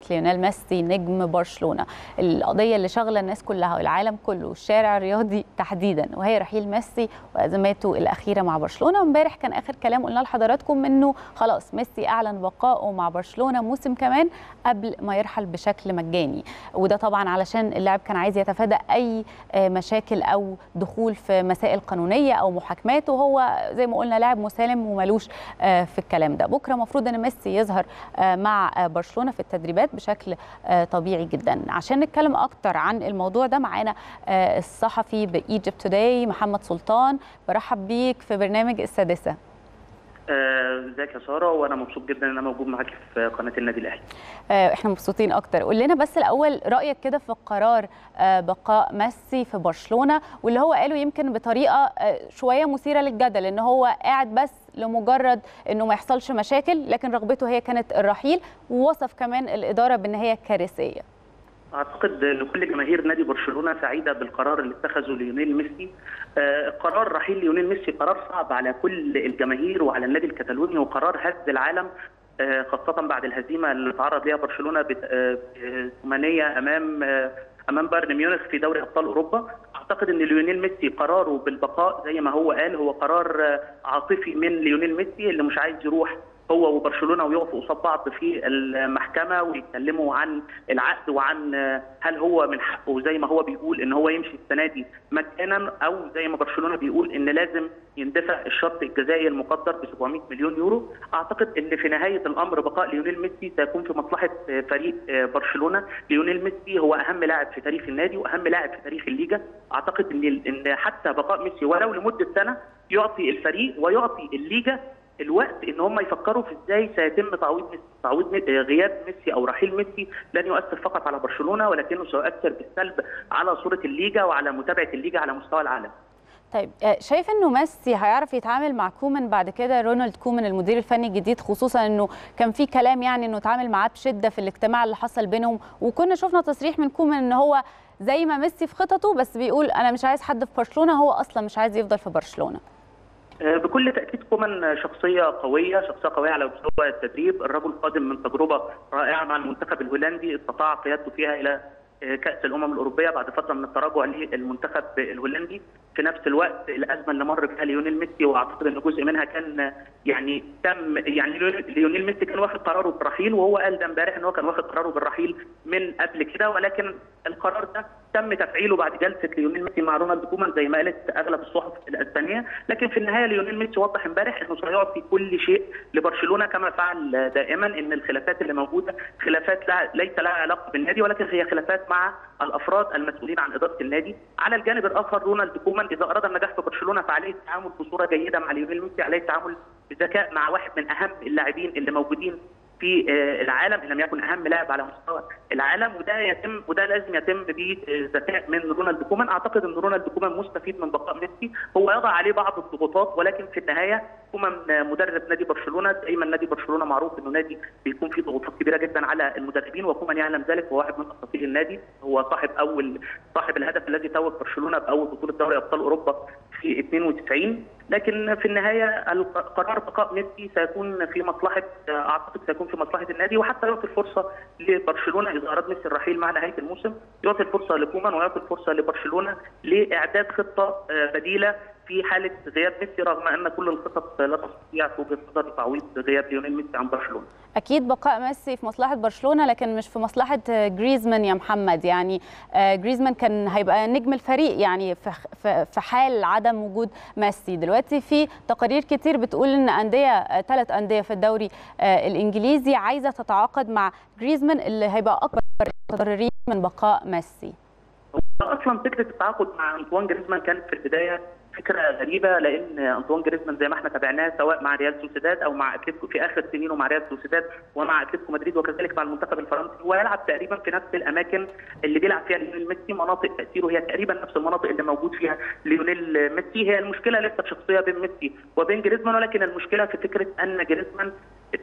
ليونيل ميسي نجم برشلونه القضيه اللي شاغله الناس كلها والعالم كله والشارع الرياضي تحديدا وهي رحيل ميسي وازماته الاخيره مع برشلونه امبارح كان اخر كلام قلنا لحضراتكم انه خلاص ميسي اعلن بقائه مع برشلونه موسم كمان قبل ما يرحل بشكل مجاني وده طبعا علشان اللاعب كان عايز يتفادى اي مشاكل او دخول في مسائل قانونيه او محاكمات وهو زي ما قلنا لاعب مسالم وملوش في الكلام ده بكره المفروض ان ميسي يظهر مع برشلونه في التدريبات بشكل طبيعي جدا عشان نتكلم اكتر عن الموضوع ده معانا الصحفي بايجيبت توداي محمد سلطان برحب بيك في برنامج السادسه ازيك يا ساره وانا مبسوط جدا ان انا موجود معاك في قناه النادي الاهلي احنا مبسوطين اكتر قول لنا بس الاول رايك كده في قرار بقاء ميسي في برشلونه واللي هو قاله يمكن بطريقه شويه مثيره للجدل ان هو قاعد بس لمجرد انه ما يحصلش مشاكل لكن رغبته هي كانت الرحيل ووصف كمان الاداره بان هي كارثيه اعتقد ان كل جماهير نادي برشلونه سعيده بالقرار اللي اتخذه ليونيل ميسي آه قرار رحيل ليونيل ميسي قرار صعب على كل الجماهير وعلى النادي الكتالوني وقرار هز العالم آه خاصه بعد الهزيمه اللي تعرض ليها برشلونه بثمانيه امام آه امام بايرن ميونخ في دوري ابطال اوروبا اعتقد ان ليونيل ميسي قراره بالبقاء زي ما هو قال هو قرار عاطفي من ليونيل ميسي اللي مش عايز يروح هو وبرشلونه ويقفوا قصاد بعض في المحكمه ويتكلموا عن العقد وعن هل هو من حقه زي ما هو بيقول ان هو يمشي السنه دي مجانا او زي ما برشلونه بيقول ان لازم يندفع الشرط الجزائي المقدر ب 700 مليون يورو اعتقد ان في نهايه الامر بقاء ليونيل ميسي سيكون في مصلحه فريق برشلونه ليونيل ميسي هو اهم لاعب في تاريخ النادي واهم لاعب في تاريخ الليجا اعتقد ان ان حتى بقاء ميسي ولو لمده سنه يعطي الفريق ويعطي الليجا الوقت ان هم يفكروا في ازاي سيتم تعويض ميسي تعويض غياب ميسي او رحيل ميسي لن يؤثر فقط على برشلونه ولكنه سيؤثر بالسلب على صوره الليجا وعلى متابعه الليجا على مستوى العالم طيب شايف انه ميسي هيعرف يتعامل مع كومان بعد كده رونالد كومان المدير الفني الجديد خصوصا انه كان في كلام يعني انه اتعامل معاه بشده في الاجتماع اللي حصل بينهم وكنا شفنا تصريح من كومان ان هو زي ما ميسي في خططه بس بيقول انا مش عايز حد في برشلونه هو اصلا مش عايز يفضل في برشلونه بكل تاكيد كومان شخصيه قويه شخصيه قويه على مستوى التدريب الرجل قادم من تجربه رائعه مع المنتخب الهولندي استطاع قيادته فيها الى كاس الامم الاوروبيه بعد فتره من التراجع للمنتخب الهولندي في نفس الوقت الازمه اللي مر بها ليونيل ميسي واعتقد ان جزء منها كان يعني تم يعني ليونيل ميسي كان واخد قراره بالرحيل وهو قال ده امبارح ان هو كان واخد قراره بالرحيل من قبل كده ولكن القرار ده تم تفعيله بعد جلسه ليونيل ميسي مع رونالد كومان زي ما قالت اغلب الصحف الاسبانيه لكن في النهايه ليونيل ميسي وضح امبارح انه سيعطي كل شيء لبرشلونه كما فعل دائما ان الخلافات اللي موجوده خلافات لا ليس لها علاقه بالنادي ولكن هي خلافات مع الافراد المسؤولين عن اداره النادي على الجانب الاخر رونالد كومان اذا اراد النجاح في برشلونه فعليه التعامل بصوره جيده مع ليونيل ميسي عليه التعامل بذكاء مع واحد من اهم اللاعبين اللي موجودين في العالم ان لم يكن اهم لاعب على مستوى العالم وده يتم وده لازم يتم بذكاء من رونالد كومان اعتقد ان رونالد كومان مستفيد من بقاء ميسي هو يضع عليه بعض الضغوطات ولكن في النهايه كومان مدرب نادي برشلونه دايما نادي برشلونه معروف انه نادي بيكون فيه ضغوطات كبيره جدا على المدربين وكومان يعلم ذلك هو واحد من اساطير النادي هو صاحب اول صاحب الهدف الذي توج برشلونه باول بطوله دوري ابطال اوروبا في 92 لكن في النهايه قرار بقاء ميسي سيكون في مصلحه اعتقد سيكون في مصلحه النادي وحتى يعطي الفرصه لبرشلونه اذا اراد ميسي الرحيل مع نهايه الموسم يعطي الفرصه لكومان ويعطي الفرصه لبرشلونه لاعداد خطه بديله في حاله غياب ميسي رغم ان كل الخطط لا تستطيع في وجهه نظري تعويض غياب ليونيل ميسي عن برشلونه. اكيد بقاء ميسي في مصلحه برشلونه لكن مش في مصلحه جريزمان يا محمد يعني جريزمان كان هيبقى نجم الفريق يعني في حال عدم وجود ميسي دلوقتي في تقارير كتير بتقول ان انديه ثلاث انديه في الدوري الانجليزي عايزه تتعاقد مع جريزمان اللي هيبقى اكبر متضررين من بقاء ميسي. اصلا فكره التعاقد مع انطوان جريزمان كانت في البدايه فكره غريبه لان انطوان جريزمان زي ما احنا تابعناه سواء مع ريال سوسيداد او مع اتلتيكو في اخر سنينه مع ريال سوسيداد ومع اتلتيكو مدريد وكذلك مع المنتخب الفرنسي هو يلعب تقريبا في نفس الاماكن اللي بيلعب فيها ليونيل ميسي مناطق تاثيره هي تقريبا نفس المناطق اللي موجود فيها ليونيل ميسي هي المشكله ليست شخصيه بين ميسي وبين جريزمان ولكن المشكله في فكره ان جريزمان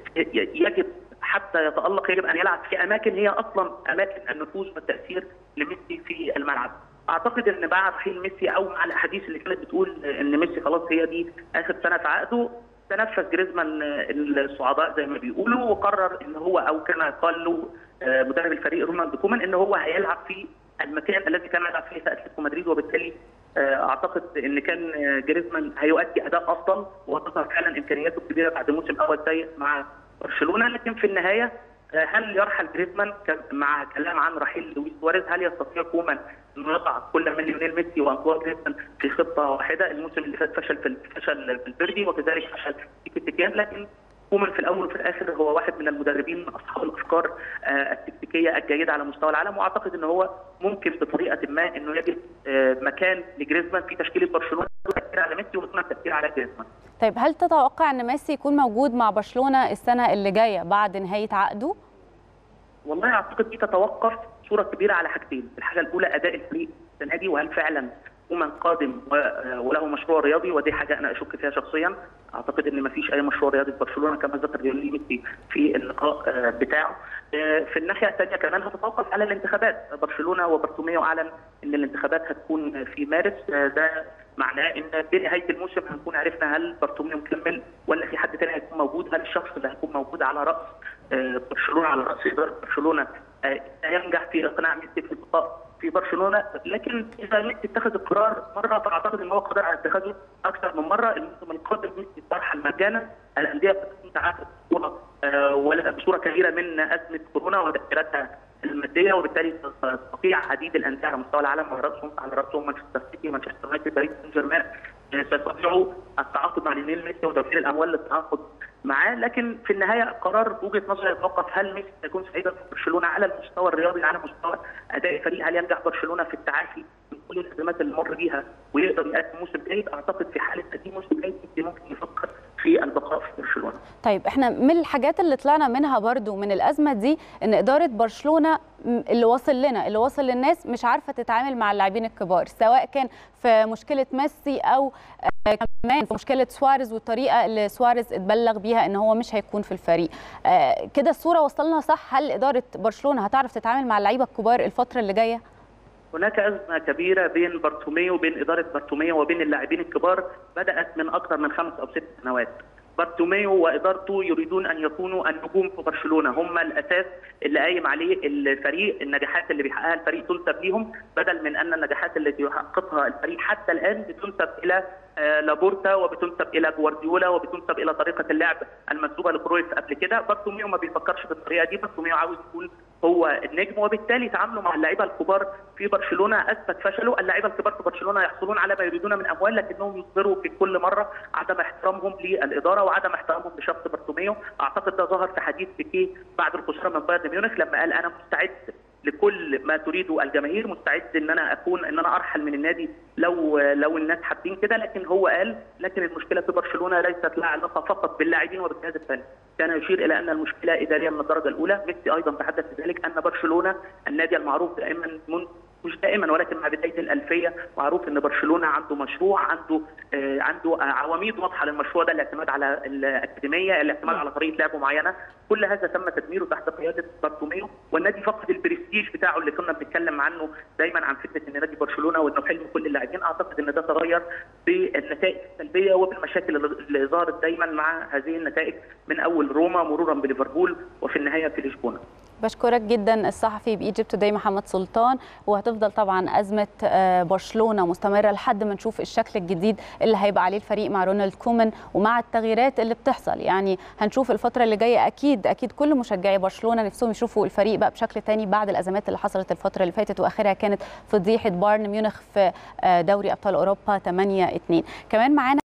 يجب حتى يتالق يجب ان يلعب في اماكن هي اصلا اماكن النفوذ والتاثير لميسي في الملعب. اعتقد ان بعد رحيل ميسي او مع الاحاديث اللي كانت بتقول ان ميسي خلاص هي دي اخر سنه في عقده تنفس جريزمان الصعداء زي ما بيقولوا وقرر ان هو او كما قال له مدرب الفريق رونالد كومان ان هو هيلعب في المكان الذي كان يلعب فيه في اتلتيكو مدريد وبالتالي اعتقد ان كان جريزمان هيؤدي اداء افضل وتظهر فعلا امكانياته الكبيره بعد موسم اول سيء مع برشلونه لكن في النهايه هل يرحل جريزمان مع كلام عن رحيل لويس سواريز هل يستطيع كومان انه يضع كل من ليونيل ميسي وانطوان جريزمان في خطه واحده الموسم اللي فات فشل في فشل في البردي وكذلك فشل في كيتيكان لكن كومان في الاول وفي الاخر هو واحد من المدربين اصحاب الافكار التكتيكيه الجيده على مستوى العالم واعتقد ان هو ممكن بطريقه ما انه يجد مكان لجريزمان في تشكيله برشلونه تاثير على ميسي ويكون تاثير على جريزمان. طيب هل تتوقع ان ميسي يكون موجود مع برشلونه السنه اللي جايه بعد نهايه عقده؟ والله اعتقد دي تتوقف صوره كبيره على حاجتين، الحاجه الاولى اداء الفريق السنه دي وهل فعلا كومان قادم وله مشروع رياضي ودي حاجه انا اشك فيها شخصيا اعتقد ان ما فيش اي مشروع رياضي في برشلونه كما ذكر ليونيل ميسي في اللقاء بتاعه في الناحيه الثانيه كمان هتتوقف على الانتخابات برشلونه وبرتوميو اعلن ان الانتخابات هتكون في مارس ده معناه ان بنهايه الموسم هنكون عرفنا هل برتوميو مكمل ولا في حد تاني هيكون موجود هل الشخص اللي هيكون موجود على راس برشلونه على راس اداره برشلونه ينجح في اقناع ميسي في البقاء في برشلونه لكن اذا ميسي اتخذ القرار مره فاعتقد ان هو قادر على اتخاذه اكثر من مره الموسم القادم ميسي ترحل مجانا الانديه ستكون تعافت بصوره ولا بصوره كبيره من ازمه كورونا وتاثيراتها الماديه وبالتالي تستطيع عديد الانديه على مستوى العالم على راسهم على راسهم مانشستر سيتي مانشستر يونايتد باريس سان جيرمان سيستطيعوا التعاقد مع ليونيل ميسي وتوفير الاموال للتعاقد معاه لكن في النهايه القرار وجهه نظري يتوقف هل ميسي سيكون سعيدا في برشلونه على المستوى الرياضي على مستوى اداء الفريق هل ينجح برشلونه في التعافي من كل الازمات اللي مر بيها ويقدر يقدم موسم جيد اعتقد في حاله تقديم موسم جيد ممكن يفكر في البقاء في برشلونه. طيب احنا من الحاجات اللي طلعنا منها برضو من الازمه دي ان اداره برشلونه اللي واصل لنا اللي واصل للناس مش عارفه تتعامل مع اللاعبين الكبار سواء كان في مشكله ميسي او كمان في مشكله سواريز والطريقه اللي سواريز اتبلغ بيها ان هو مش هيكون في الفريق كده الصوره وصلنا صح هل اداره برشلونه هتعرف تتعامل مع اللعيبه الكبار الفتره اللي جايه هناك أزمة كبيرة بين بارتوميو وبين إدارة بارتوميو وبين اللاعبين الكبار بدأت من أكثر من خمس أو ست سنوات بارتوميو وادارته يريدون ان يكونوا النجوم في برشلونه هم الاساس اللي قايم عليه الفريق النجاحات اللي بيحققها الفريق تنسب ليهم بدل من ان النجاحات التي يحققها الفريق حتى الان بتنسب الى لابورتا وبتنسب الى جوارديولا وبتنسب الى طريقه اللعب المنسوبه لكرويف قبل كده بارتوميو ما بيفكرش بالطريقه دي بارتوميو عاوز يكون هو النجم وبالتالي تعامله مع اللعيبه الكبار في برشلونه اثبت فشله، اللعيبه الكبار في برشلونه يحصلون على ما يريدون من اموال لكنهم يظهروا في كل مره عدم احترامهم للاداره وعدم احترامهم لشخص بارتوميو، اعتقد ده ظهر في حديث بيكيه بعد الخساره من بايرن ميونخ لما قال انا مستعد لكل ما تريده الجماهير مستعد ان انا اكون ان انا ارحل من النادي لو لو الناس حابين كده لكن هو قال لكن المشكله في برشلونه ليست لها علاقه فقط باللاعبين وبالجهاز الفني كان يشير الى ان المشكله اداريه من الدرجه الاولى ميسي ايضا تحدث بذلك ان برشلونه النادي المعروف دائما من مش دائما ولكن مع بدايه الالفيه معروف ان برشلونه عنده مشروع عنده آه عنده عواميد واضحه للمشروع ده الاعتماد على الاكاديميه الاعتماد على طريقه لعب معينه كل هذا تم تدميره تحت قياده بارتوميو والنادي فقد البرستيج بتاعه اللي كنا بنتكلم عنه دايما عن فكره ان نادي برشلونه وانه حلم كل اللاعبين اعتقد ان ده تغير بالنتائج السلبيه وبالمشاكل اللي ظهرت دايما مع هذه النتائج من اول روما مرورا بليفربول وفي النهايه في لشبونه بشكرك جدا الصحفي بايجيبت توداي محمد سلطان وهتفضل طبعا ازمه برشلونه مستمره لحد ما نشوف الشكل الجديد اللي هيبقى عليه الفريق مع رونالد كومان ومع التغييرات اللي بتحصل يعني هنشوف الفتره اللي جايه اكيد اكيد كل مشجعي برشلونه نفسهم يشوفوا الفريق بقى بشكل تاني بعد الازمات اللي حصلت الفتره اللي فاتت واخرها كانت فضيحه بايرن ميونخ في دوري ابطال اوروبا 8 2 كمان معانا